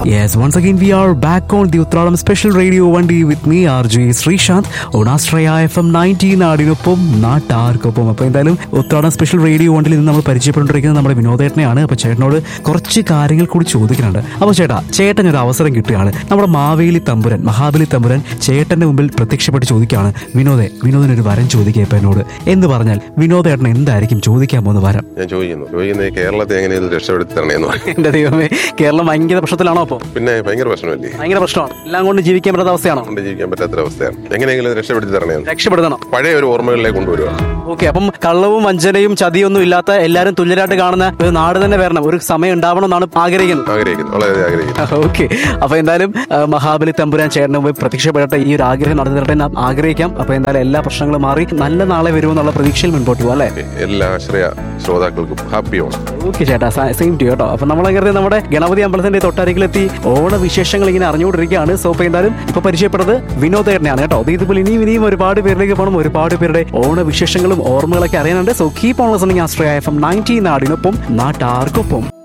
Yes, once again we are back on the Uttaradam Special Radio 1D with me RJ Sreesanth ഓണാശ്രയ F M nineteen നാടിനൊപ്പം നാട്ടാർക്കൊപ്പം അപ്പോൾ എന്തായാലും Uthradam special radio വണ്ടിൽ ഇന്ന് നമ്മൾ പരിചയപ്പെട്ടുകൊണ്ടിരിക്കുന്നത് നമ്മുടെ വിനോദേട്ടനെയാണ് അപ്പോൾ ചേട്ടനോട് കുറച്ച് കാര്യങ്ങൾ കൂടി ചോദിക്കുന്നുണ്ട് അപ്പോൾ ചേട്ടാ ചേട്ടൻ ഒരു അവസരം കിട്ടുകയാണ് നമ്മുടെ മാവേലി തമ്പുരൻ മഹാബലി തമ്പുരൻ ചേട്ടന്റെ മുമ്പിൽ പ്രത്യക്ഷപ്പെട്ട് ചോദിക്കുകയാണ് വിനോദെ വിനോദിനൊരു വരം ചോദിക്കുക ഇപ്പം എന്നോട് എന്ന് പറഞ്ഞാൽ വിനോദേട്ടൻ എന്തായിരിക്കും ചോദിക്കാൻ പോകുന്ന വരം ഞാൻ ചോദിക്കുന്നു ചോദിക്കുന്നത് ഈ കേരളത്തെ എങ്ങനെയും രക്ഷപ്പെടുത്തി തരണേന്ന് പറയും എന്റെ ദൈവമേ കേരളം ഭയങ്കര പ്രശ്നത്തിലാണോ അപ്പോൾ പിന്നെ ഭയങ്കര പ്രശ്നമല്ലേ ഭയങ്കര പ്രശ്നമാണ് എല്ലാം കൊണ്ട് ജീവിക്കാൻ പറ്റാത്ത അവസ്ഥയാണോ കൊണ്ട് ജീവിക്കാൻ പറ്റാത്തൊരവസ്ഥയാണ് എങ്ങനെയെങ്കിലും രക്ഷപ്പെടുത്തി തരണേന്ന് രക്ഷപ്പെടുത്തണം പഴയ ഒരു ഓർമ്മകളിലേക്ക് കൊണ്ടുവരിക ഓക്കെ അപ്പം കള്ളവും വഞ്ചനയും ചതിയൊന്നും ഇല്ലാത്ത എല്ലാരും തുല്യരായിട്ട് കാണുന്ന ഒരു നാട് തന്നെ വരണം ഒരു സമയം ഉണ്ടാവണം എന്നാണ് ആഗ്രഹിക്കുന്നത് ആഗ്രഹിക്കുന്നു വളരെ ആഗ്രഹിക്കുന്നു ഓക്കെ അപ്പൊ എന്തായാലും ആ, മഹാബലി തമ്പുരാൻ ചേട്ടന് പോയി പ്രത്യക്ഷപ്പെടട്ടെ ഈ ഒരു ആഗ്രഹം നടത്തി തരട്ടെ എന്ന് ആഗ്രഹിക്കാം അപ്പൊ എന്തായാലും എല്ലാ പ്രശ്നങ്ങളും മാറി നല്ല നാളെ വരുമെന്നുള്ള പ്രതീക്ഷയിൽ മുൻപോട്ട് പോകും അല്ലേ എല്ലാ ആശ്രയ ശ്രോതാക്കൾക്കും ഹാപ്പി ഓണം ഓക്കെ ചേട്ടാ സെയിം ടു കേട്ടോ അപ്പൊ നമ്മളങ്ങനെ നമ്മുടെ ഗണപതി അമ്പലത്തിന്റെ തൊട്ടരികിലെത്തി ഓണ വിശേഷങ്ങൾ ഇങ്ങനെ അറിഞ്ഞുകൊണ്ടിരിക്കുകയാണ് സോ അപ്പൊ എന്തായാലും ഇപ്പൊ പരിചയപ്പെട്ടത് വിനോദേട്ടനെയാണ് കേട്ടോ അത് ഇതുപോലെ ഇനിയും ഇനിയും ഒരുപാട് പേരിലേക്ക് പോകണം ഒരുപാട് പേരുടെ ഓണ വിശേഷങ്ങളും ഓർമ്മകളൊക്കെ അറിയാനുണ്ട് so keep on listening Ashraya F M nineteen നാടിനൊപ്പം നാട്ടാർക്കൊപ്പം